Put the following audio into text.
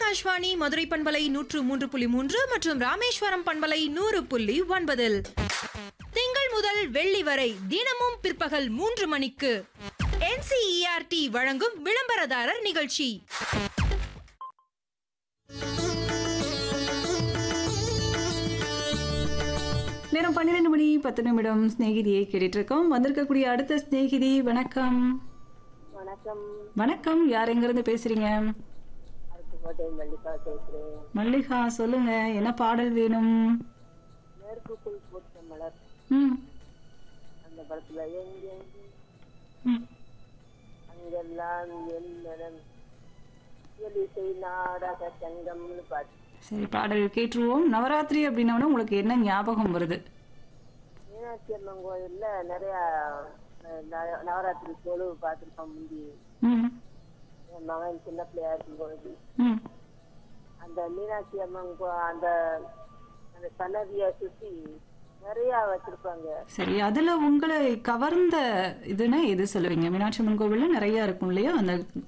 ஆகாஷ்வாணி மதுரை பண்பலை நூற்று மூன்று புள்ளி மூன்று மற்றும் ராமேஸ்வரம் பண்பலை நூறு புள்ளி ஒன்பதில் திங்கள் முதல் வெள்ளி வரை தினமும் பிற்பகல் மூன்று மணிக்கு என்சிஇஆர்டி வழங்கும் விளம்பரதாரர் நிகழ்ச்சி நேரம் பன்னிரெண்டு மணி பத்து நிமிடம் சிநேகிதியை கேட்டுட்டு இருக்கோம் வந்திருக்கக்கூடிய அடுத்த சிநேகிதி வணக்கம் வணக்கம் வணக்கம் யார் எங்கிருந்து பேசுறீங்க அருப்புக்கோட்டை மல்லிகா பேசுறேன் மல்லிகா சொல்லுங்க என்ன பாடல் வேணும் மேற்குக்குள் பூத்த மலர் ம் அந்த படத்துல எங்கெங்கு ம். அங்கெல்லாம் என் மனம் எலிசை நாடக சங்கம்னு பாட்டு சரி பாடல் கேட்டுருவோம் நவராத்திரி அப்படின்னா உங்களுக்கு என்ன ஞாபகம் வருது மீனாட்சி அம்மன் கோயில்ல நிறைய அஹ், நவ- நவராத்திரி தொழுவு பார்த்துருக்கோம் முந்தி ம் என் மகன் சின்ன பிள்ளையா இருக்கும்போது ம் அந்த மீனாட்சி அம்மன் கோ- அந்த அந்த சன்னதியை சுத்தி நிறைய வச்சிருப்பாங்க சரி அதுல உங்களை கவர்ந்த இதுன்னா எது சொல்லுவீங்க மீனாட்சி அம்மன் கோவில்ல நிறைய இருக்கும் இல்லையா அந்த